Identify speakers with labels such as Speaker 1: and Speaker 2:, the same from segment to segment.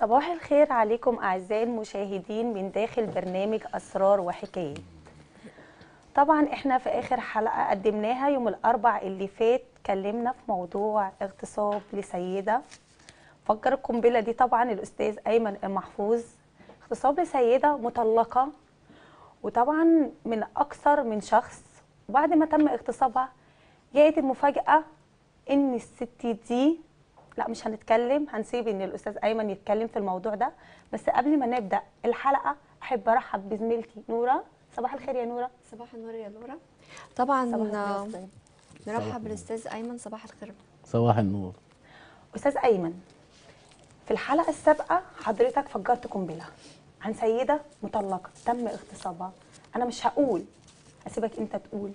Speaker 1: صباح الخير عليكم أعزائي المشاهدين من داخل برنامج أسرار وحكايات طبعا احنا في آخر حلقة قدمناها يوم الأربع اللي فات اتكلمنا في موضوع اغتصاب لسيدة فجر القنبلة دي طبعا الأستاذ أيمن المحفوظ اغتصاب لسيدة مطلقة وطبعا من أكثر من شخص وبعد ما تم اغتصابها جاءت المفاجأة إن الست دي لا مش هنتكلم هنسيب ان الاستاذ ايمن يتكلم في الموضوع ده بس قبل ما نبدا الحلقه احب ارحب بزميلتي نوره صباح الخير يا نوره
Speaker 2: صباح النور يا لورا طبعا
Speaker 1: صباح الخير
Speaker 2: آه،
Speaker 1: يا أستاذ.
Speaker 2: نرحب بالاستاذ ايمن صباح الخير
Speaker 3: صباح النور
Speaker 1: استاذ ايمن في الحلقه السابقه حضرتك فجرت قنبله عن سيده مطلقه تم اغتصابها انا مش هقول هسيبك انت تقول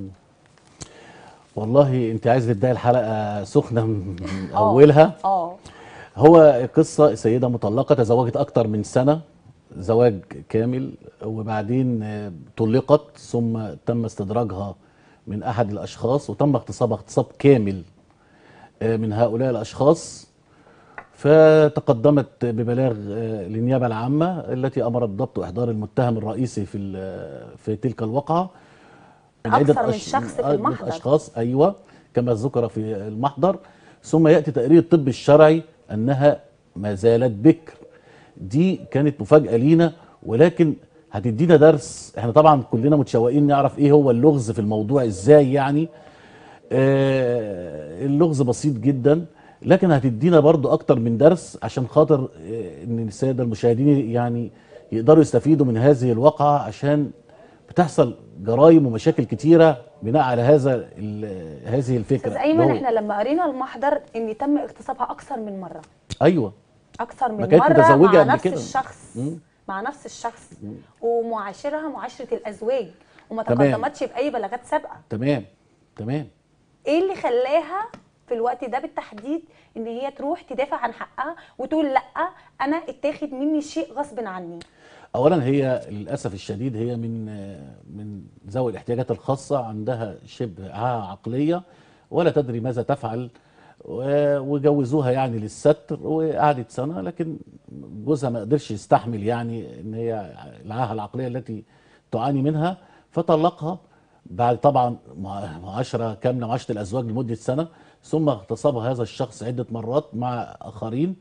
Speaker 3: والله انت عايز تبداي الحلقه سخنه من
Speaker 1: آه.
Speaker 3: اولها
Speaker 1: اه
Speaker 3: هو قصه سيده مطلقه تزوجت اكتر من سنه زواج كامل وبعدين آه، طلقت ثم تم استدراجها من احد الاشخاص وتم اغتصابها اغتصاب كامل آه، من هؤلاء الاشخاص فتقدمت ببلاغ آه، للنيابه العامه التي امرت ضبط واحضار المتهم الرئيسي في ال- في تلك الواقعه
Speaker 1: أكثر من
Speaker 3: أش-
Speaker 1: شخص في
Speaker 3: عدة
Speaker 1: المحضر.
Speaker 3: اشخاص ايوه كما ذكر في المحضر ثم ياتي تقرير الطب الشرعي انها ما زالت بكر دي كانت مفاجاه لينا ولكن هتدينا درس احنا طبعا كلنا متشوقين نعرف ايه هو اللغز في الموضوع ازاي يعني آه اللغز بسيط جدا لكن هتدينا برضو اكتر من درس عشان خاطر آه ان الساده المشاهدين يعني يقدروا يستفيدوا من هذه الواقعه عشان بتحصل جرائم ومشاكل كتيره بناء على هذا ال- هذه الفكره
Speaker 1: استاذ ايمن
Speaker 3: اللي هو-
Speaker 1: احنا لما قرينا المحضر ان تم اغتصابها اكثر من مره
Speaker 3: ايوه
Speaker 1: اكثر من
Speaker 3: كانت
Speaker 1: مره
Speaker 3: متزوجة
Speaker 1: مع
Speaker 3: قبل
Speaker 1: نفس
Speaker 3: كده.
Speaker 1: الشخص
Speaker 3: مم.
Speaker 1: مع نفس الشخص ومعاشرها معاشره الازواج وما
Speaker 3: تمام.
Speaker 1: تقدمتش باي بلاغات سابقه
Speaker 3: تمام تمام
Speaker 1: ايه اللي خلاها في الوقت ده بالتحديد ان هي تروح تدافع عن حقها وتقول لا انا اتاخد مني شيء غصب عني
Speaker 3: اولا هي للاسف الشديد هي من من ذوي الاحتياجات الخاصه عندها شبه عاهه عقليه ولا تدري ماذا تفعل و- وجوزوها يعني للستر وقعدت سنه لكن جوزها ما قدرش يستحمل يعني ان هي العاهه العقليه التي تعاني منها فطلقها بعد طبعا مع- معاشره كامله معاشره الازواج لمده سنه ثم اغتصبها هذا الشخص عده مرات مع اخرين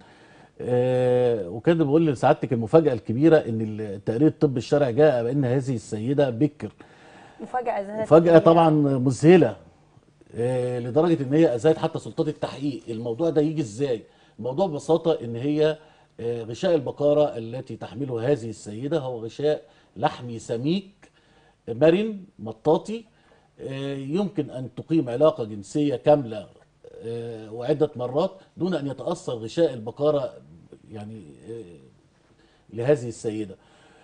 Speaker 3: آه، وكان بيقول لسعادتك المفاجاه الكبيره ان التقرير الطبي الشرعي جاء بان هذه السيده بكر
Speaker 1: مفاجاه ذات
Speaker 3: مفاجاه
Speaker 1: كبيرة.
Speaker 3: طبعا مذهله آه، لدرجه ان هي اذاعت حتى سلطات التحقيق الموضوع ده يجي ازاي الموضوع ببساطه ان هي آه، غشاء البقاره التي تحمله هذه السيده هو غشاء لحمي سميك مرن مطاطي آه، يمكن ان تقيم علاقه جنسيه كامله آه، وعده مرات دون ان يتاثر غشاء البقاره يعني آه، لهذه السيده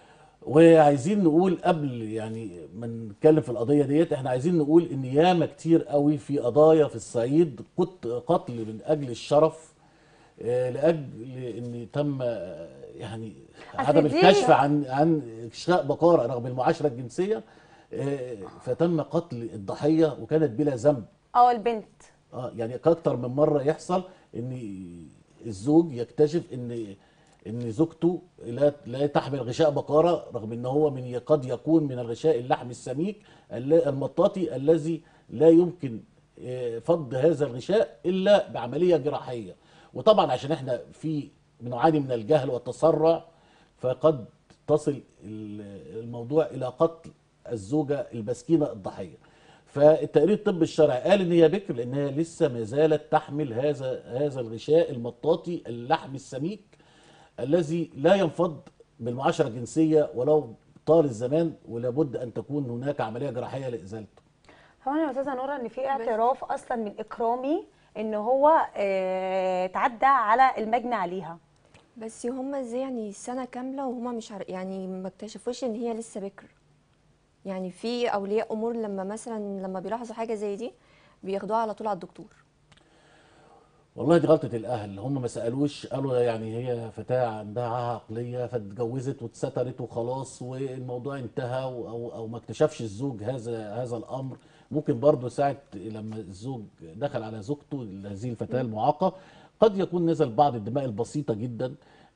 Speaker 3: وعايزين نقول قبل يعني ما نتكلم في القضيه ديت احنا عايزين نقول ان ياما كتير قوي في قضايا في الصعيد قت- قتل من اجل الشرف آه، لاجل ان تم آه، يعني
Speaker 1: أصل
Speaker 3: عدم
Speaker 1: دي-
Speaker 3: الكشف عن عن اشراء بقاره رغم المعاشره الجنسيه آه، فتم قتل الضحيه وكانت بلا ذنب
Speaker 1: اه البنت
Speaker 3: اه يعني اكتر من مره يحصل ان الزوج يكتشف ان ان زوجته لا لا تحمل غشاء بقره رغم ان هو من قد يكون من الغشاء اللحم السميك الل- المطاطي الذي لا يمكن آه، فض هذا الغشاء الا بعمليه جراحيه وطبعا عشان احنا في بنعاني من الجهل والتسرع فقد تصل ال- الموضوع الى قتل الزوجه المسكينه الضحيه فالتقرير الطبي الشرعي قال ان هي بكر لان هي لسه ما زالت تحمل هذا هذا الغشاء المطاطي اللحم السميك الذي لا ينفض بالمعاشره الجنسيه ولو طال الزمان ولابد ان تكون هناك عمليه جراحيه لازالته.
Speaker 1: طبعا يا استاذه نوره ان في اعتراف اصلا من اكرامي ان هو آه تعدى على المجني عليها
Speaker 2: بس هما ازاي يعني سنه كامله وهما مش عارف يعني ما اكتشفوش ان هي لسه بكر يعني في اولياء امور لما مثلا لما بيلاحظوا حاجه زي دي بياخدوها على طول على الدكتور
Speaker 3: والله دي غلطه الاهل هم ما سالوش قالوا يعني هي فتاه عندها عاهه عقليه فاتجوزت واتسترت وخلاص والموضوع انتهى و- او او ما اكتشفش الزوج هذا هذا الامر ممكن برضه ساعه لما الزوج دخل على زوجته هذه الفتاه المعاقه قد يكون نزل بعض الدماء البسيطه جدا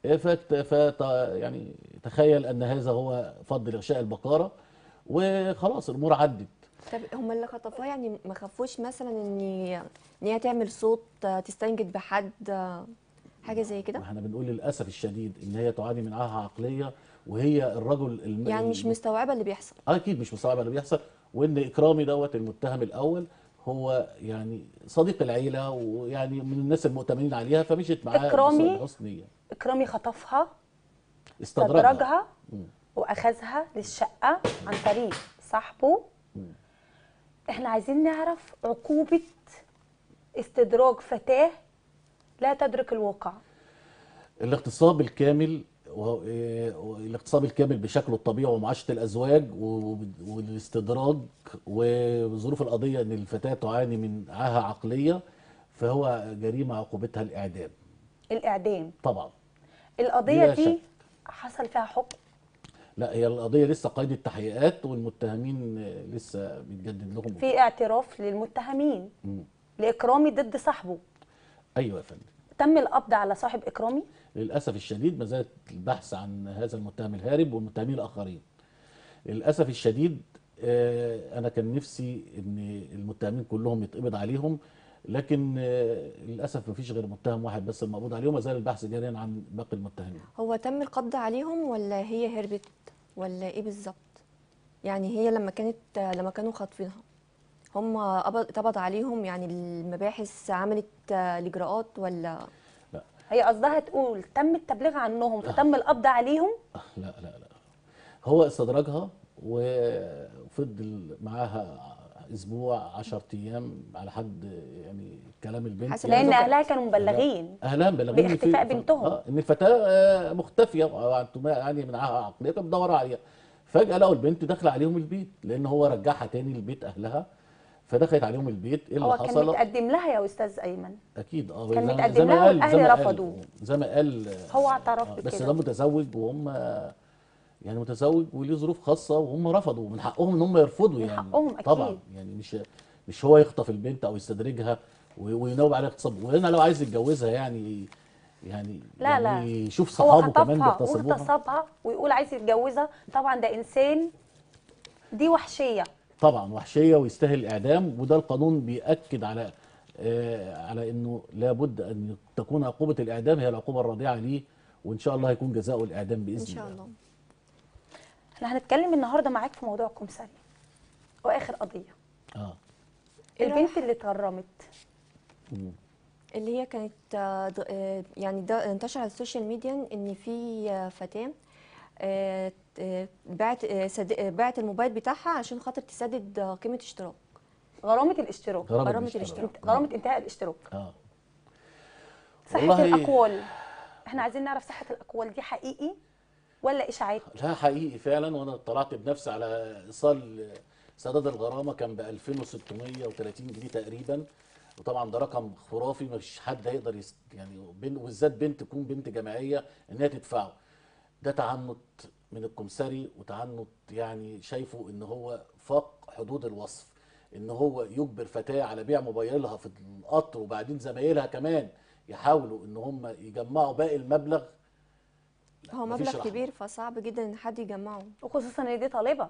Speaker 3: فت فت يعني تخيل ان هذا هو فض لغشاء البقاره وخلاص الامور عدت
Speaker 2: طب هم اللي خطفوها يعني ما خافوش مثلا ان ان هي تعمل صوت آه، تستنجد بحد آه، حاجه زي
Speaker 3: ما
Speaker 2: كده
Speaker 3: احنا بنقول للاسف الشديد ان هي تعاني من عاهه عقليه وهي الرجل الم...
Speaker 2: يعني مش مستوعبه اللي بيحصل
Speaker 3: آه اكيد مش مستوعب اللي بيحصل وان اكرامي دوت المتهم الاول هو يعني صديق العيله ويعني من الناس المؤتمنين عليها فمشيت معاه
Speaker 1: إكرامي؟
Speaker 3: بحسن نيه
Speaker 1: اكرامي خطفها
Speaker 3: استدرجها
Speaker 1: استدرجها واخذها للشقه عن طريق صاحبه احنا عايزين نعرف عقوبه استدراج فتاه لا تدرك الواقع
Speaker 3: الاغتصاب الكامل و- إيه، والاغتصاب الكامل بشكله الطبيعي ومعاشره الازواج و- والاستدراج وظروف القضيه ان الفتاه تعاني من عاهه عقليه فهو جريمه عقوبتها الاعدام
Speaker 1: الاعدام
Speaker 3: طبعا
Speaker 1: القضيه
Speaker 3: بلا
Speaker 1: دي
Speaker 3: شك.
Speaker 1: حصل فيها حكم
Speaker 3: لا هي القضيه لسه قيد التحقيقات والمتهمين آه، لسه بيتجدد لهم
Speaker 1: في اعتراف للمتهمين
Speaker 3: مم.
Speaker 1: لاكرامي ضد صاحبه
Speaker 3: ايوه يا فندم
Speaker 1: تم القبض على صاحب اكرامي
Speaker 3: للاسف الشديد ما زالت البحث عن هذا المتهم الهارب والمتهمين الاخرين للاسف الشديد آه، انا كان نفسي ان المتهمين كلهم يتقبض عليهم لكن آه، للاسف ما فيش غير متهم واحد بس المقبوض عليه وما زال البحث جاريا عن باقي المتهمين
Speaker 2: هو تم القبض عليهم ولا هي هربت ولا ايه بالظبط يعني هي لما كانت لما كانوا خاطفينها هم قبض اتقبض عليهم يعني المباحث عملت آه، الاجراءات ولا
Speaker 1: هي قصدها تقول تم التبليغ عنهم فتم القبض عليهم
Speaker 3: لا لا لا هو استدرجها وفضل معاها اسبوع 10 ايام على حد يعني كلام البنت
Speaker 2: حسب
Speaker 3: يعني
Speaker 1: لان
Speaker 2: ذكرت.
Speaker 1: اهلها كانوا مبلغين
Speaker 3: اهلها مبلغين إن في-
Speaker 1: باختفاء بنتهم.
Speaker 3: آه ان الفتاه آه، مختفيه وانتم يعني من عاهه عقليه كانوا بيدوروا عليها فجاه لقوا البنت داخله عليهم البيت لان هو رجعها تاني للبيت اهلها فدخلت عليهم البيت ايه اللي
Speaker 1: هو كان
Speaker 3: حصل
Speaker 1: متقدم لها يا استاذ ايمن
Speaker 3: اكيد اه
Speaker 1: كان
Speaker 3: زي-
Speaker 1: متقدم
Speaker 3: زي ما
Speaker 1: لها
Speaker 3: قال- زي ما
Speaker 1: والأهل
Speaker 3: قال-
Speaker 1: رفضوا.
Speaker 3: زي ما قال آه،
Speaker 1: هو اعترف
Speaker 3: آه، بس
Speaker 1: بكده.
Speaker 3: ده متزوج وهم يعني متزوج وليه ظروف خاصه وهم رفضوا من حقهم ان هم يرفضوا
Speaker 1: من
Speaker 3: يعني
Speaker 1: حقهم أكيد.
Speaker 3: طبعا يعني مش مش هو يخطف البنت او يستدرجها و- وينوب عليها اغتصاب وهنا لو عايز يتجوزها يعني يعني
Speaker 1: لا
Speaker 3: يعني
Speaker 1: لا
Speaker 3: يشوف
Speaker 1: هو
Speaker 3: صحابه كمان
Speaker 1: خطفها
Speaker 3: بيغتصبوها
Speaker 1: واغتصبها ويقول عايز يتجوزها طبعا ده انسان دي وحشيه
Speaker 3: طبعا وحشيه ويستاهل الاعدام وده القانون بيأكد على آه على انه لابد ان تكون عقوبه الاعدام هي العقوبه الرادعه ليه وان شاء الله هيكون جزاؤه الاعدام باذن
Speaker 2: ان شاء الله
Speaker 1: احنا هنتكلم النهارده معاك في موضوع كمثري واخر قضيه
Speaker 3: اه
Speaker 2: إيه
Speaker 1: البنت
Speaker 2: رأيك؟
Speaker 1: اللي اتغرمت
Speaker 3: مم.
Speaker 2: اللي هي كانت آه، د- آه، يعني ده انتشر على السوشيال ميديا ان في آه، فتاه آه، آه، باعت آه، صد- آه، باعت الموبايل بتاعها عشان خاطر تسدد آه، قيمه اشتراك
Speaker 1: غرامه الاشتراك
Speaker 3: غرامة
Speaker 2: غرامة
Speaker 3: الاشتراك.
Speaker 2: الاشتراك.
Speaker 1: غرامه انتهاء الاشتراك
Speaker 3: اه
Speaker 1: صحه
Speaker 3: والله-
Speaker 1: الاقوال احنا عايزين نعرف صحه الاقوال دي حقيقي ولا اشاعات
Speaker 3: لا حقيقي فعلا وانا اطلعت بنفسي على ايصال سداد الغرامه كان ب 2630 جنيه تقريبا وطبعا ده رقم خرافي مفيش حد هيقدر يس... يعني بين وبالذات بنت تكون بنت جامعيه ان هي تدفعه ده تعنت من الكمساري وتعنت يعني شايفه ان هو فاق حدود الوصف ان هو يجبر فتاه على بيع موبايلها في القطر وبعدين زمايلها كمان يحاولوا ان هم يجمعوا باقي المبلغ
Speaker 2: هو
Speaker 3: مفيش
Speaker 2: مبلغ
Speaker 3: رحمة.
Speaker 2: كبير فصعب جدا ان حد يجمعه
Speaker 1: وخصوصا ان دي طالبه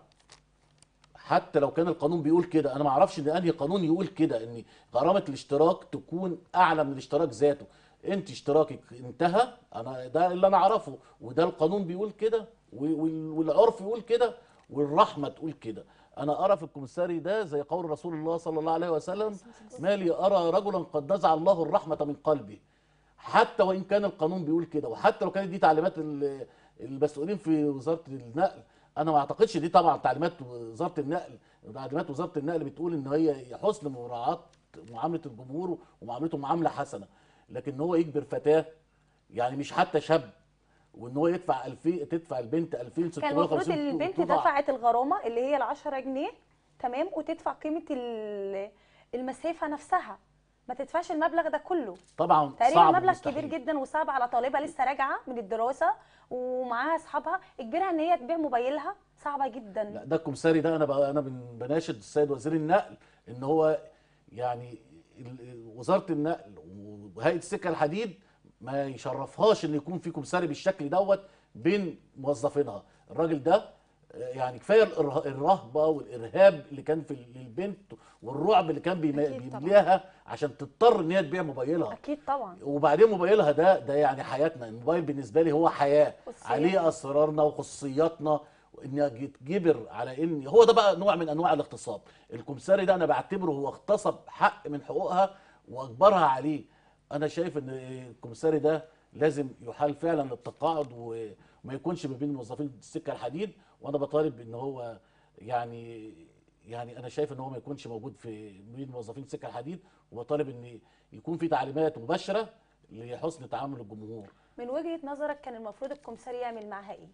Speaker 3: حتى لو كان القانون بيقول كده انا ما اعرفش ان انهي قانون يقول كده ان غرامه الاشتراك تكون اعلى من الاشتراك ذاته انت اشتراكك انتهى انا ده اللي انا اعرفه وده القانون بيقول كده و- وال- والعرف يقول كده والرحمه تقول كده انا ارى في الكمساري ده زي قول رسول الله صلى الله عليه وسلم ما لي ارى رجلا قد نزع الله الرحمه من قلبه حتى وان كان القانون بيقول كده وحتى لو كانت دي تعليمات ال- المسؤولين في وزاره النقل انا ما اعتقدش دي طبعا تعليمات وزاره النقل تعليمات وزاره النقل بتقول ان هي حسن مراعاه معامله الجمهور ومعاملته معامله حسنه لكن هو يجبر فتاه يعني مش حتى شاب وان هو يدفع 2000 تدفع البنت 2650
Speaker 1: كان المفروض ان البنت
Speaker 3: وتضع-
Speaker 1: دفعت الغرامه اللي هي ال 10 جنيه تمام وتدفع قيمه ال- المسافه نفسها ما تدفعش المبلغ ده كله
Speaker 3: طبعا
Speaker 1: تقريبا
Speaker 3: صعب
Speaker 1: مبلغ
Speaker 3: ومستحيل.
Speaker 1: كبير جدا وصعب على طالبه لسه راجعه من الدراسه ومعاها اصحابها اجبرها ان هي تبيع موبايلها صعبه جدا
Speaker 3: لا ده الكمساري ده انا بقى انا بن- بناشد السيد وزير النقل ان هو يعني ال- وزاره النقل وهيئه السكه الحديد ما يشرفهاش ان يكون في كمساري بالشكل دوت بين موظفينها الراجل ده آه، يعني كفايه الإره- الرهبه والارهاب اللي كان في للبنت والرعب اللي كان بيم-
Speaker 2: أكيد طبعاً.
Speaker 3: بيملاها عشان تضطر ان هي تبيع موبايلها
Speaker 1: اكيد طبعا
Speaker 3: وبعدين موبايلها ده ده يعني حياتنا الموبايل بالنسبه لي هو حياه
Speaker 1: خصوصيات.
Speaker 3: عليه اسرارنا وخصوصياتنا انك يتجبر على ان هو ده بقى نوع من انواع الاغتصاب الكمساري ده انا بعتبره هو اغتصب حق من حقوقها واجبرها عليه انا شايف ان الكمساري ده لازم يحال فعلا التقاعد وما يكونش ما بين موظفين السكه الحديد وانا بطالب ان هو يعني يعني انا شايف ان هو ما يكونش موجود في بين موظفين السكه الحديد وبطالب ان يكون في تعليمات مباشره لحسن تعامل الجمهور
Speaker 1: من وجهه نظرك كان المفروض الكمساري يعمل معاها ايه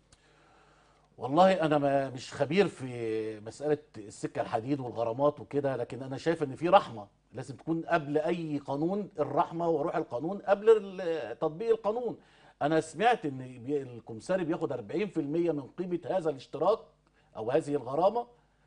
Speaker 3: والله انا ما مش خبير في مساله السكه الحديد والغرامات وكده لكن انا شايف ان في رحمه لازم تكون قبل اي قانون الرحمه وروح القانون قبل ال- تطبيق القانون انا سمعت ان بي- الكمساري بياخد 40% من قيمه هذا الاشتراك او هذه الغرامه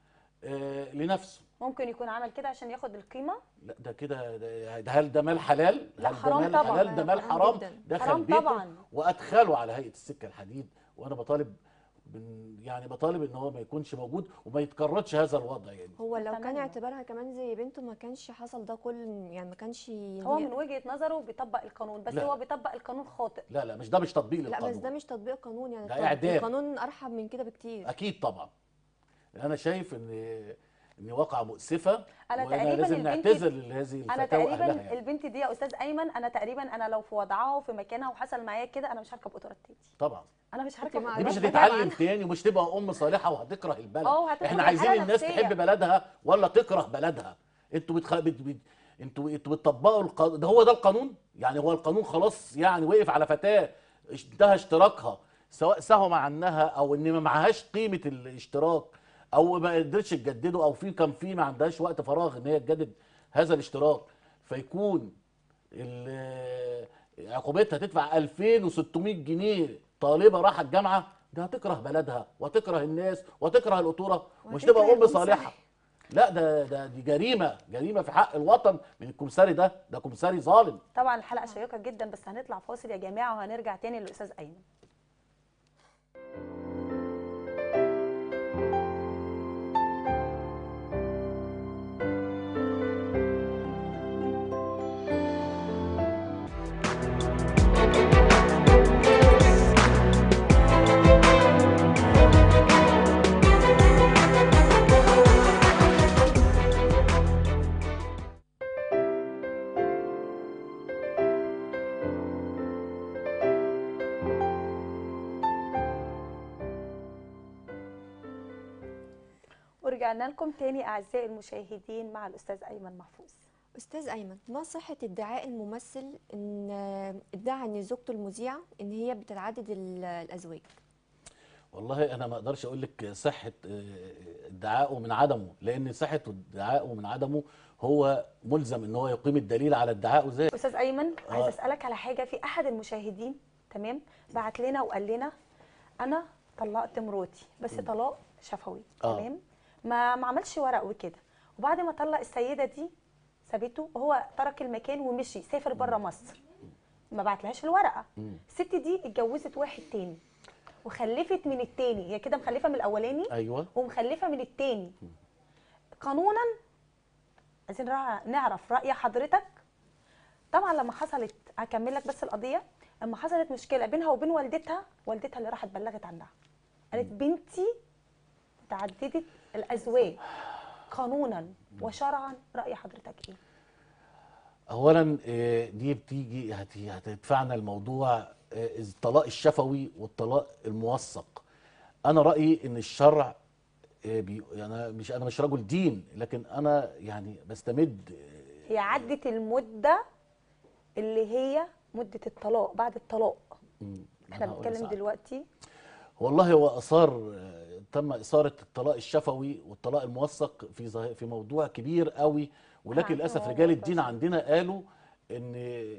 Speaker 3: آه، لنفسه
Speaker 1: ممكن يكون عمل كده عشان ياخد القيمه
Speaker 3: لا ده كده ده- ده- هل ده مال حلال؟
Speaker 1: لا،
Speaker 3: هل ده
Speaker 1: حرام
Speaker 3: مال
Speaker 1: طبعاً.
Speaker 3: حلال؟ ده مال
Speaker 2: حرام
Speaker 3: حرام
Speaker 2: جداً.
Speaker 3: دخل
Speaker 1: حرام
Speaker 3: بيته
Speaker 1: طبعاً.
Speaker 3: وادخله على هيئه السكه الحديد وانا بطالب بن- يعني بطالب ان هو ما يكونش موجود وما يتكررش هذا الوضع يعني
Speaker 2: هو لو كان
Speaker 1: أتمنى.
Speaker 2: اعتبرها كمان زي بنته ما كانش حصل ده كل يعني ما كانش
Speaker 1: هو من وجهه نظره بيطبق القانون بس
Speaker 3: لا.
Speaker 1: هو بيطبق القانون خاطئ
Speaker 3: لا لا مش ده مش تطبيق
Speaker 2: لا
Speaker 3: للقانون
Speaker 2: بس ده مش تطبيق قانون يعني
Speaker 3: ده
Speaker 2: التط-
Speaker 3: إعدام.
Speaker 2: القانون ارحب من كده بكتير
Speaker 3: اكيد طبعا انا شايف ان ان واقعه مؤسفه
Speaker 1: أنا
Speaker 3: وأنا
Speaker 1: تقريباً
Speaker 3: لازم
Speaker 1: البنت-
Speaker 3: نعتذر لهذه
Speaker 1: انا
Speaker 3: الفتاوى
Speaker 1: تقريبا
Speaker 3: اهلها يعني.
Speaker 1: البنت دي يا استاذ ايمن انا تقريبا انا لو في وضعها وفي مكانها وحصل معايا كده انا مش هركب قطار التيتي
Speaker 3: طبعا
Speaker 1: انا مش هركب
Speaker 2: أنت مع
Speaker 3: دي مش
Speaker 2: الوضع
Speaker 3: هتتعلم
Speaker 2: طبعاً.
Speaker 3: تاني ومش تبقى ام صالحه وهتكره البلد
Speaker 1: اه، وهتدخل
Speaker 3: احنا عايزين
Speaker 1: حالة
Speaker 3: الناس
Speaker 1: نفسية.
Speaker 3: تحب بلدها ولا تكره بلدها انتوا بتخ... بت... بت... انتوا انتوا بتطبقوا الق... ده هو ده القانون يعني هو القانون خلاص يعني وقف على فتاه انتهى اشتراكها سواء سهم عنها او ان ما معهاش قيمه الاشتراك او ما قدرتش تجدده او في كان في ما عندهاش وقت فراغ ان هي تجدد هذا الاشتراك فيكون ال- عقوبتها تدفع 2600 جنيه طالبه راحت الجامعه ده هتكره بلدها وتكره الناس وتكره القطوره ومش
Speaker 2: وهتكره
Speaker 3: تبقى ام
Speaker 2: الأنثى.
Speaker 3: صالحه لا ده ده دي جريمه جريمه في حق الوطن من الكمساري ده ده كمساري ظالم
Speaker 1: طبعا الحلقه شيقه جدا بس هنطلع فاصل يا جماعه وهنرجع تاني للاستاذ ايمن ورجعنا لكم تاني اعزائي المشاهدين مع الاستاذ ايمن محفوظ
Speaker 2: استاذ ايمن ما صحه ادعاء الممثل ان ادعى ان زوجته المذيعه ان هي بتتعدد ال- الازواج
Speaker 3: والله انا ما اقدرش اقول لك صحه آه، ادعائه من عدمه لان صحه ادعائه من عدمه هو ملزم ان هو يقيم الدليل على ادعائه زي
Speaker 1: استاذ ايمن عايز
Speaker 3: آه.
Speaker 1: اسالك على حاجه في احد المشاهدين تمام بعت لنا وقال لنا انا طلقت مراتي بس طلاق شفوي
Speaker 3: آه.
Speaker 1: تمام ما ما عملش ورق وكده وبعد ما طلق السيده دي سابته وهو ترك المكان ومشي سافر بره مصر ما بعتلهاش الورقه الست دي اتجوزت واحد تاني وخلفت من التاني هي كده مخلفه من الاولاني
Speaker 3: ايوه
Speaker 1: ومخلفه من التاني قانونا عايزين نرا- نعرف راي حضرتك طبعا لما حصلت هكمل لك بس القضيه لما حصلت مشكله بينها وبين والدتها والدتها اللي راحت بلغت عنها قالت بنتي تعددت الازواج قانونا وشرعا راي حضرتك ايه
Speaker 3: اولا آه، دي بتيجي هت- هتدفعنا الموضوع آه، الطلاق الشفوي والطلاق الموثق انا رايي ان الشرع آه، بي انا مش انا مش رجل دين لكن انا يعني بستمد
Speaker 1: هي عدت المده اللي هي مده الطلاق بعد الطلاق
Speaker 3: مم،
Speaker 1: احنا
Speaker 3: أنا هقول
Speaker 1: بنتكلم
Speaker 3: لسعادتك.
Speaker 1: دلوقتي
Speaker 3: والله هو اثار آه، تم اثاره الطلاق الشفوي والطلاق الموثق في ظاهر- في موضوع كبير قوي ولكن
Speaker 1: عارفة
Speaker 3: للاسف
Speaker 1: هو
Speaker 3: رجال
Speaker 1: ده
Speaker 3: الدين
Speaker 1: صح.
Speaker 3: عندنا قالوا ان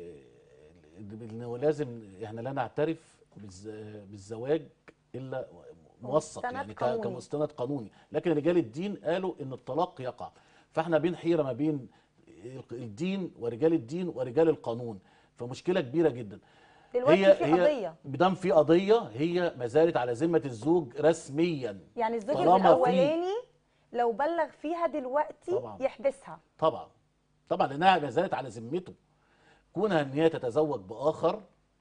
Speaker 3: انه لازم احنا لا نعترف بالز- بالزواج الا موثق
Speaker 1: مستند
Speaker 3: يعني ك-
Speaker 1: قانوني.
Speaker 3: كمستند قانوني لكن رجال الدين قالوا ان الطلاق يقع فاحنا بين حيره ما بين الدين ورجال الدين ورجال القانون فمشكله كبيره جدا
Speaker 1: دلوقتي
Speaker 3: هي
Speaker 1: في
Speaker 3: هي
Speaker 1: قضيه
Speaker 3: بدام في قضيه هي ما زالت على ذمه الزوج رسميا
Speaker 1: يعني الزوج
Speaker 3: طالما في-
Speaker 1: الاولاني لو بلغ فيها دلوقتي
Speaker 3: طبعاً.
Speaker 1: يحبسها
Speaker 3: طبعا طبعا لانها ما زالت على ذمته كونها ان هي تتزوج باخر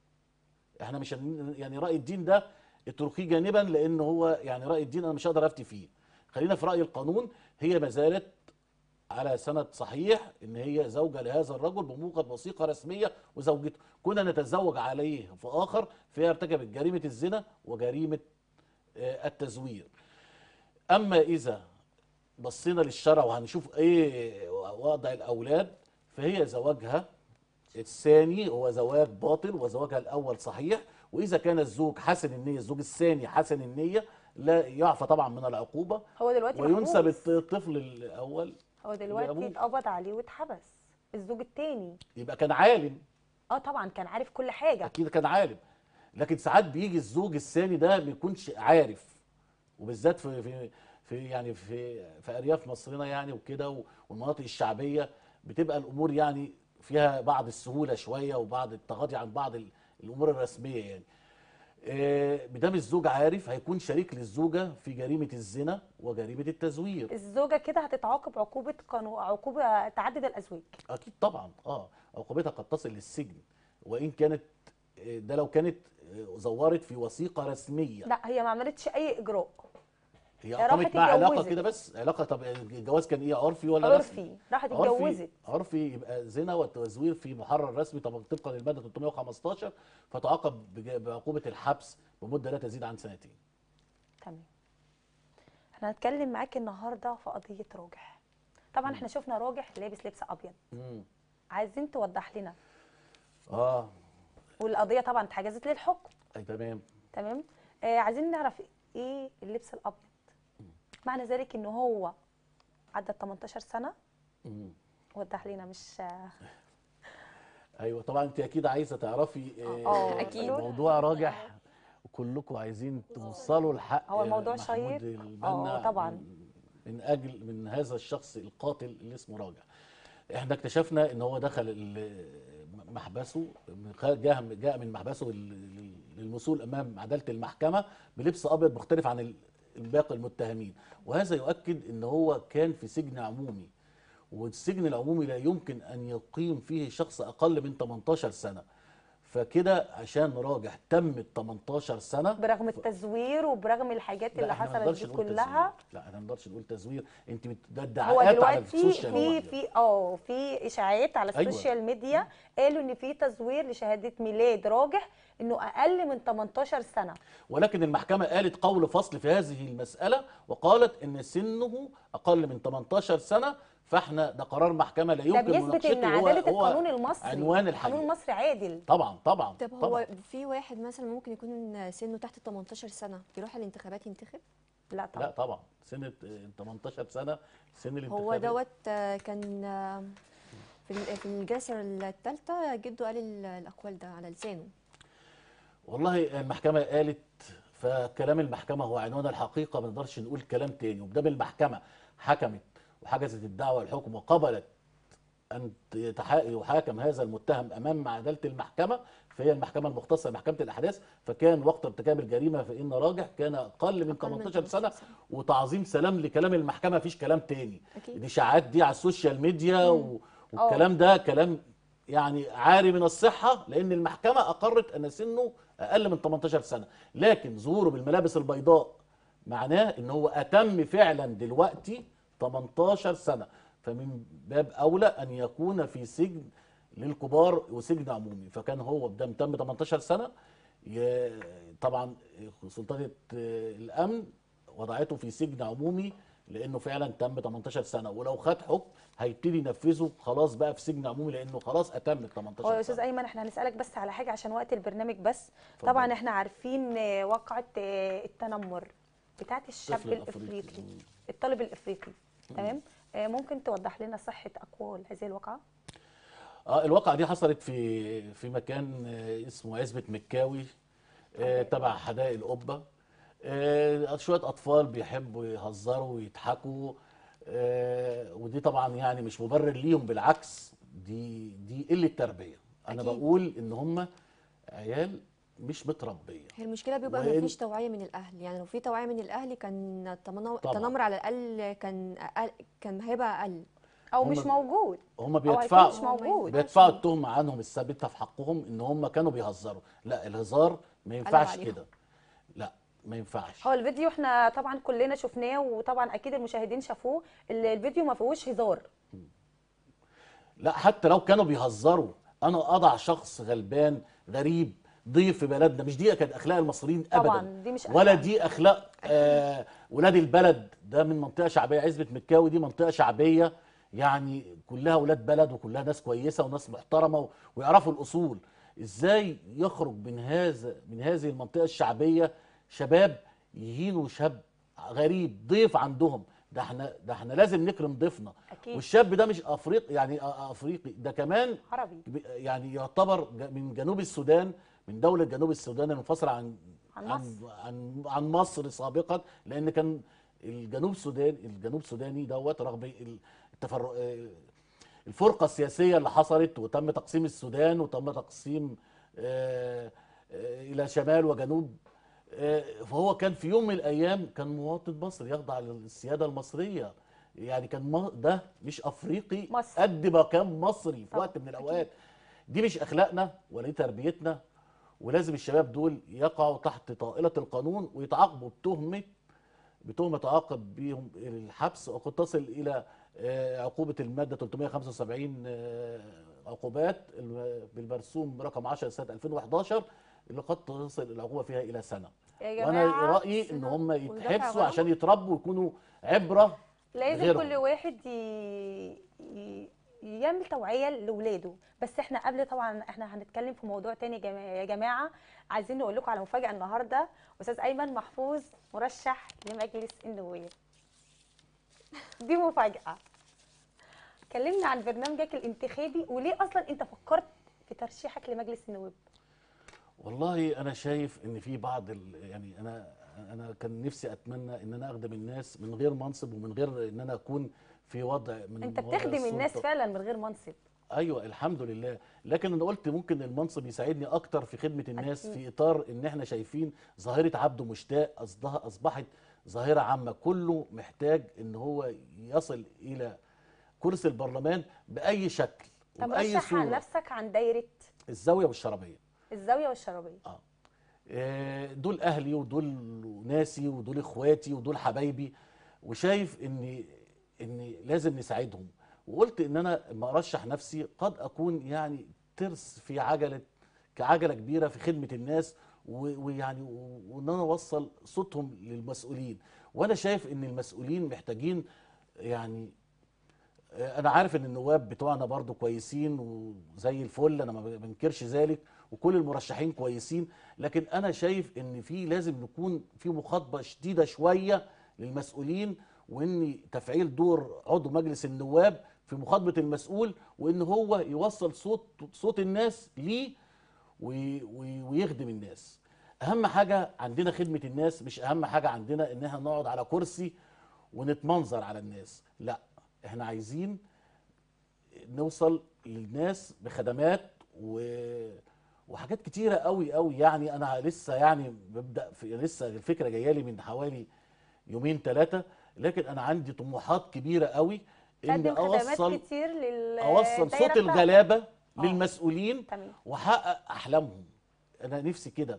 Speaker 3: احنا مش هن- يعني راي الدين ده اتركيه جانبا لان هو يعني راي الدين انا مش هقدر افتي فيه خلينا في راي القانون هي ما زالت على سند صحيح ان هي زوجه لهذا الرجل بموجب وثيقه رسميه وزوجته كنا نتزوج عليه في اخر فهي ارتكبت جريمه الزنا وجريمه آه، التزوير اما اذا بصينا للشرع وهنشوف ايه وضع الاولاد فهي زواجها الثاني هو زواج باطل وزواجها الاول صحيح واذا كان الزوج حسن النيه الزوج الثاني حسن النيه لا يعفى طبعا من العقوبه
Speaker 1: هو دلوقتي
Speaker 3: وينسب
Speaker 1: محبوس.
Speaker 3: الطفل الاول
Speaker 1: هو دلوقتي
Speaker 3: لأبوه.
Speaker 1: اتقبض عليه واتحبس الزوج التاني
Speaker 3: يبقى كان عالم
Speaker 1: اه طبعا كان عارف كل حاجه
Speaker 3: اكيد كان عالم لكن ساعات بيجي الزوج الثاني ده ما يكونش عارف وبالذات في في في يعني في في ارياف مصرنا يعني وكده والمناطق الشعبيه بتبقى الامور يعني فيها بعض السهوله شويه وبعض التغاضي عن بعض ال- الامور الرسميه يعني آه، بدام الزوج عارف هيكون شريك للزوجه في جريمه الزنا وجريمه التزوير
Speaker 1: الزوجه كده هتتعاقب عقوبه قانون عقوبه تعدد الازواج
Speaker 3: اكيد طبعا اه عقوبتها قد تصل للسجن وان كانت آه، ده لو كانت آه، زورت في وثيقه رسميه
Speaker 1: لا هي ما عملتش اي اجراء
Speaker 3: هي
Speaker 1: راحت
Speaker 3: اقامت مع علاقه
Speaker 1: اتجوزت.
Speaker 3: كده بس علاقه طب الجواز كان ايه عرفي ولا رسمي
Speaker 1: عرفي راحت
Speaker 3: عرفي
Speaker 1: اتجوزت
Speaker 3: عرفي يبقى زنا والتزوير في محرر رسمي طبعا طبقا للماده 315 فتعاقب بج- بعقوبه الحبس بمده لا تزيد عن سنتين
Speaker 1: تمام احنا هنتكلم معاك النهارده في قضيه راجح طبعا احنا شفنا راجح لابس لبس ابيض
Speaker 3: امم
Speaker 1: عايزين توضح لنا
Speaker 3: اه
Speaker 1: والقضيه طبعا اتحجزت للحكم
Speaker 3: اي تمام
Speaker 1: تمام آه عايزين نعرف ايه اللبس الابيض معنى ذلك ان هو عدى 18 سنه
Speaker 3: مم.
Speaker 1: وضح لنا مش آه،
Speaker 3: ايوه طبعا انت اكيد عايزه تعرفي
Speaker 1: آه،
Speaker 2: أكيد.
Speaker 3: موضوع راجح وكلكم عايزين توصلوا الحق
Speaker 1: هو الموضوع
Speaker 3: محمود
Speaker 1: شيق.
Speaker 3: البنا
Speaker 1: آه، طبعاً.
Speaker 3: من- من اجل من هذا الشخص القاتل اللي اسمه راجح احنا اكتشفنا ان هو دخل ال- محبسه من خ- جاء جاء من محبسه لل- للوصول امام عداله المحكمه بلبس ابيض مختلف عن ال- باقي المتهمين وهذا يؤكد ان هو كان في سجن عمومي والسجن العمومي لا يمكن ان يقيم فيه شخص اقل من 18 سنه فكده عشان راجح تم ال 18 سنه
Speaker 1: برغم التزوير وبرغم الحاجات
Speaker 3: لا،
Speaker 1: اللي
Speaker 3: إحنا ما
Speaker 1: حصلت
Speaker 3: نقدرش
Speaker 1: دي
Speaker 3: نقول
Speaker 1: كلها
Speaker 3: تزوير. لا احنا ما نقدرش نقول تزوير انت بت- ده
Speaker 1: هو
Speaker 3: ادعاءات على
Speaker 1: دلوقتي
Speaker 3: السوشيال
Speaker 1: في
Speaker 3: ميديا
Speaker 1: في اه في اشاعات على
Speaker 3: أيوة.
Speaker 1: السوشيال ميديا قالوا ان في تزوير لشهاده ميلاد راجح انه اقل من 18 سنه
Speaker 3: ولكن المحكمة قالت قول فصل في هذه المسألة وقالت ان سنه اقل من 18 سنة فاحنا ده قرار محكمة لا
Speaker 1: ده
Speaker 3: يمكن
Speaker 1: بيثبت ان
Speaker 3: مناقشته هو-
Speaker 1: عداله
Speaker 3: هو
Speaker 1: القانون المصري
Speaker 3: عنوان الحقيقة
Speaker 1: القانون المصري عادل
Speaker 3: طبعا طبعا
Speaker 2: طب هو
Speaker 3: طبعا.
Speaker 2: في واحد مثلا ممكن يكون سنه تحت 18 سنة يروح الانتخابات ينتخب
Speaker 1: لا طبعا
Speaker 3: لا طبعا سن ال- 18 سنة سن الانتخابات
Speaker 2: هو دوت آه، كان آه، في ال- في الجلسة الثالثة جده قال ال- الأقوال ده على لسانه
Speaker 3: والله المحكمة قالت فكلام المحكمة هو عنوان الحقيقة ما نقدرش نقول كلام تاني وبدام المحكمة حكمت وحجزت الدعوة الحكم وقبلت أن يتحا- يحاكم هذا المتهم أمام عدالة المحكمة فهي المحكمة المختصة بمحكمة الأحداث فكان وقت ارتكاب الجريمة فإن راجح كان أقل من
Speaker 2: أقل من
Speaker 3: 18 سنة
Speaker 2: 18 سنة.
Speaker 3: وتعظيم سلام لكلام المحكمة مفيش كلام تاني
Speaker 2: أكيد.
Speaker 3: الإشاعات دي على السوشيال ميديا و... والكلام ده كلام يعني عاري من الصحة لأن المحكمة أقرت أن سنه أقل من 18 سنة لكن ظهوره بالملابس البيضاء معناه ان هو اتم فعلا دلوقتي 18 سنه فمن باب اولى ان يكون في سجن للكبار وسجن عمومي فكان هو بدم تم 18 سنه ي- طبعا سلطه الامن وضعته في سجن عمومي لانه فعلا تم 18 سنه ولو خد حكم هيبتدي ينفذه خلاص بقى في سجن عمومي لانه خلاص اتم ال 18
Speaker 1: هو
Speaker 3: سنه
Speaker 1: يا استاذ ايمن احنا هنسالك بس على حاجه عشان وقت البرنامج بس
Speaker 3: اتفضل.
Speaker 1: طبعا احنا عارفين آه، واقعه آه، التنمر بتاعت الشاب
Speaker 3: الطفل الأفريقي.
Speaker 1: الافريقي الطالب الافريقي تمام آه، ممكن توضح لنا صحه اقوال هذه الواقعه
Speaker 3: اه الواقعة دي حصلت في في مكان آه، اسمه عزبة مكاوي آه، تبع حدائق القبة آه، شوية أطفال بيحبوا يهزروا ويضحكوا آه، ودي طبعا يعني مش مبرر ليهم بالعكس دي دي قلة تربية أنا
Speaker 2: أكيد.
Speaker 3: بقول إن هم عيال مش متربيه
Speaker 2: هي المشكله بيبقى
Speaker 3: وإن-
Speaker 2: مفيش توعيه من الاهل يعني لو في توعيه من الاهل كان التمنا-
Speaker 3: طبعاً.
Speaker 2: التنمر على الاقل كان أقل كان هيبقى اقل
Speaker 1: او
Speaker 3: هم-
Speaker 1: مش موجود
Speaker 3: هم
Speaker 1: او هيكون
Speaker 3: بيدفعوا
Speaker 1: مش موجود
Speaker 3: بيدفعوا التهمه عنهم الثابته في حقهم ان هم كانوا بيهزروا لا الهزار ما ينفعش
Speaker 2: عليهم.
Speaker 3: كده لا ما ينفعش
Speaker 1: هو الفيديو احنا طبعا كلنا شفناه وطبعا اكيد المشاهدين شافوه ال- الفيديو ما فيهوش هزار
Speaker 3: لا حتى لو كانوا بيهزروا انا اضع شخص غلبان غريب ضيف في بلدنا مش دي كانت اخلاق المصريين ابدا
Speaker 1: طبعاً، دي مش
Speaker 3: ولا
Speaker 1: أخلاق.
Speaker 3: دي اخلاق آه ولاد البلد ده من منطقه شعبيه عزبه مكاوي دي منطقه شعبيه يعني كلها ولاد بلد وكلها ناس كويسه وناس محترمه و- ويعرفوا الاصول ازاي يخرج من هذا من هذه المنطقه الشعبيه شباب يهينوا شاب غريب ضيف عندهم ده احنا ده احنا لازم نكرم ضيفنا
Speaker 1: أكيد.
Speaker 3: والشاب ده مش افريقي يعني أ- افريقي ده كمان
Speaker 1: عربي
Speaker 3: ب- يعني يعتبر ج- من جنوب السودان من دولة جنوب السودان المنفصلة عن
Speaker 1: عن
Speaker 3: عن
Speaker 1: مصر.
Speaker 3: عن, عن مصر سابقا لأن كان الجنوب السودان الجنوب السوداني دوت رغم ال- التفر آه، الفرقة السياسية اللي حصلت وتم تقسيم السودان وتم تقسيم آه، آه، إلى شمال وجنوب آه، فهو كان في يوم من الأيام كان مواطن مصري يخضع للسيادة المصرية يعني كان م- ده مش أفريقي
Speaker 1: مصري.
Speaker 3: قد ما كان مصري في
Speaker 1: طبعا،
Speaker 3: وقت من الأوقات دي مش أخلاقنا ولا دي تربيتنا ولازم الشباب دول يقعوا تحت طائلة القانون ويتعاقبوا بتهمة بتهمة تعاقب بيهم الحبس وقد تصل إلى آه، عقوبة المادة 375 آه، عقوبات الم- بالمرسوم رقم 10 سنة 2011 اللي قد تصل العقوبة فيها إلى سنة
Speaker 1: يا
Speaker 3: وأنا
Speaker 1: جماعة
Speaker 3: رأيي إن
Speaker 2: سنة
Speaker 3: هم
Speaker 2: ويدفع
Speaker 3: يتحبسوا
Speaker 2: غرامة؟
Speaker 3: عشان يتربوا ويكونوا عبرة
Speaker 1: لازم
Speaker 3: غيرهم.
Speaker 1: كل واحد ي... ي... يعمل توعية لولاده بس احنا قبل طبعا احنا هنتكلم في موضوع تاني يا جماعة, يا جماعة عايزين نقول لكم على مفاجأة النهاردة استاذ ايمن محفوظ مرشح لمجلس النواب دي مفاجأة كلمنا عن برنامجك الانتخابي وليه اصلا انت فكرت في ترشيحك لمجلس النواب
Speaker 3: والله انا شايف ان في بعض ال... يعني انا انا كان نفسي اتمنى ان انا اخدم الناس من غير منصب ومن غير ان انا اكون في وضع من
Speaker 1: انت
Speaker 3: وضع
Speaker 1: بتخدم الناس
Speaker 3: السلطة.
Speaker 1: فعلا من غير منصب
Speaker 3: ايوه الحمد لله لكن انا قلت ممكن المنصب يساعدني اكتر في خدمه الناس
Speaker 1: أكيد.
Speaker 3: في اطار ان احنا شايفين ظاهره عبده مشتاق أصدها- اصبحت ظاهره عامه كله محتاج ان هو يصل الى كرسي البرلمان باي شكل
Speaker 1: طب
Speaker 3: وباي
Speaker 1: رشح عن
Speaker 3: صوره
Speaker 1: نفسك عن دايرة
Speaker 3: الزاويه والشرابيه
Speaker 1: الزاوية والشرابية
Speaker 3: اه آه، دول اهلي ودول ناسي ودول اخواتي ودول حبايبي وشايف ان ان لازم نساعدهم وقلت ان انا لما ارشح نفسي قد اكون يعني ترس في عجله كعجله كبيره في خدمه الناس و- ويعني و- وان انا اوصل صوتهم للمسؤولين وانا شايف ان المسؤولين محتاجين يعني انا عارف ان النواب بتوعنا برضو كويسين وزي الفل انا ما بنكرش ذلك وكل المرشحين كويسين لكن انا شايف ان في لازم نكون في مخاطبه شديده شويه للمسؤولين وان تفعيل دور عضو مجلس النواب في مخاطبه المسؤول وان هو يوصل صوت صوت الناس ليه وي- وي- ويخدم الناس اهم حاجه عندنا خدمه الناس مش اهم حاجه عندنا ان احنا نقعد على كرسي ونتمنظر على الناس لا احنا عايزين نوصل للناس بخدمات و... وحاجات كتيره قوي قوي يعني انا لسه يعني ببدا في لسه الفكره جايه لي من حوالي يومين ثلاثه لكن انا عندي طموحات كبيره قوي ان
Speaker 1: تقدم خدمات
Speaker 3: اوصل
Speaker 1: كتير لل
Speaker 3: اوصل
Speaker 1: الدايرة
Speaker 3: صوت
Speaker 1: بتاعتك.
Speaker 3: الغلابه
Speaker 1: آه.
Speaker 3: للمسؤولين
Speaker 1: تمام.
Speaker 3: واحقق احلامهم انا نفسي كده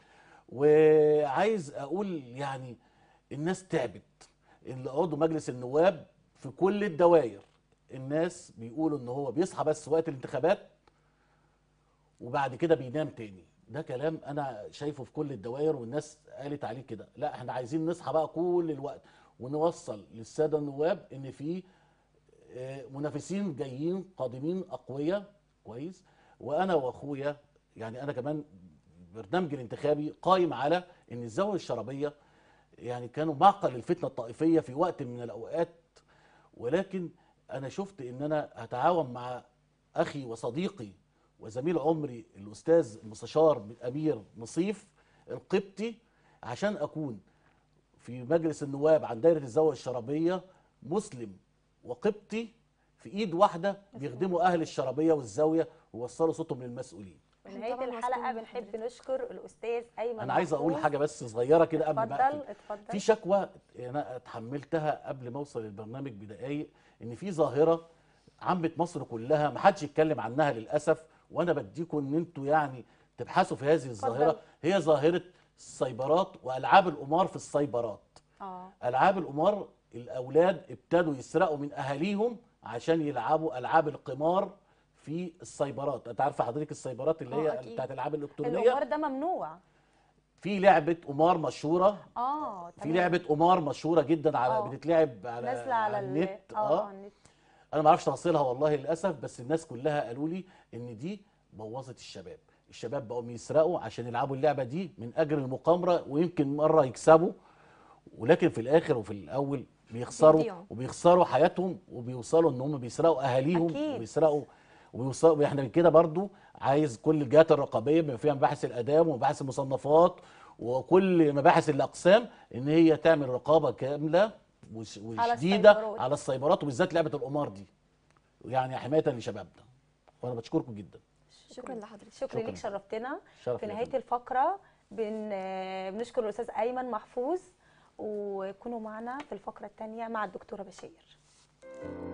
Speaker 3: وعايز اقول يعني الناس تعبت اللي عضو مجلس النواب في كل الدوائر الناس بيقولوا ان هو بيصحى بس وقت الانتخابات وبعد كده بينام تاني ده كلام انا شايفه في كل الدوائر والناس قالت عليه كده لا احنا عايزين نصحى بقى كل الوقت ونوصل للساده النواب ان في آه، منافسين جايين قادمين اقوياء كويس وانا واخويا يعني انا كمان برنامجي الانتخابي قايم على ان الزاويه الشرابيه يعني كانوا معقل للفتنه الطائفيه في وقت من الاوقات ولكن انا شفت ان انا هتعاون مع اخي وصديقي وزميل عمري الاستاذ المستشار امير نصيف القبطي عشان اكون في مجلس النواب عن دايره الزاويه الشرابيه مسلم وقبطي في ايد واحده بيخدموا اهل الشرابيه والزاويه ويوصلوا صوتهم للمسؤولين
Speaker 1: في
Speaker 2: إحنا
Speaker 1: نهايه
Speaker 2: طبعاً
Speaker 1: الحلقه
Speaker 2: واثقين
Speaker 1: بنحب
Speaker 2: بحضرتك.
Speaker 1: نشكر الاستاذ ايمن
Speaker 3: انا عايز اقول
Speaker 1: محفوظ.
Speaker 3: حاجه بس صغيره كده قبل ما
Speaker 1: اتفضل
Speaker 3: اقفل
Speaker 1: اتفضل
Speaker 3: في شكوى انا اتحملتها قبل ما اوصل البرنامج بدقايق ان في ظاهره عمت مصر كلها ما حدش يتكلم عنها للاسف وانا بديكم ان انتوا يعني تبحثوا في هذه الظاهره
Speaker 1: اتفضل.
Speaker 3: هي ظاهره السايبرات والعاب القمار في السايبرات
Speaker 1: اه
Speaker 3: العاب القمار الاولاد ابتدوا يسرقوا من اهاليهم عشان يلعبوا العاب القمار في السايبرات انت عارفه حضرتك السايبرات اللي
Speaker 2: آه،
Speaker 3: هي
Speaker 2: أكيد.
Speaker 3: بتاعت الالعاب الالكترونيه
Speaker 1: القمار ده ممنوع
Speaker 3: في لعبه قمار مشهوره
Speaker 1: اه
Speaker 3: في
Speaker 1: تمام.
Speaker 3: لعبه قمار مشهوره جدا على
Speaker 1: آه.
Speaker 3: بتتلعب على,
Speaker 1: نازله على, ال-
Speaker 3: النت
Speaker 1: اه
Speaker 3: اه
Speaker 1: على النت
Speaker 3: انا ما اعرفش تفاصيلها والله للاسف بس الناس كلها قالوا لي ان دي بوظت الشباب الشباب بقوا يسرقوا عشان يلعبوا اللعبه دي من اجل المقامره ويمكن مره يكسبوا ولكن في الاخر وفي الاول بيخسروا
Speaker 2: بيضيعوا.
Speaker 3: وبيخسروا حياتهم وبيوصلوا ان هم بيسرقوا اهاليهم
Speaker 1: أكيد.
Speaker 3: وبيسرقوا وبيوصلوا احنا كده برضو عايز كل الجهات الرقابيه بما فيها مباحث الاداب ومباحث المصنفات وكل مباحث الاقسام ان هي تعمل رقابه كامله وش-
Speaker 1: على
Speaker 3: وشديده
Speaker 1: السايبرات.
Speaker 3: على السايبرات وبالذات لعبه القمار دي يعني حمايه لشبابنا وانا بشكركم جدا
Speaker 2: شكرا لحضرتك
Speaker 1: شكرا
Speaker 3: شكراً.
Speaker 1: ليك شرفتنا
Speaker 3: شرف
Speaker 1: في
Speaker 3: ليا
Speaker 1: نهايه
Speaker 3: جداً.
Speaker 1: الفقره بن آه، بنشكر الاستاذ ايمن محفوظ وكونوا معنا في الفقره الثانيه مع الدكتوره بشير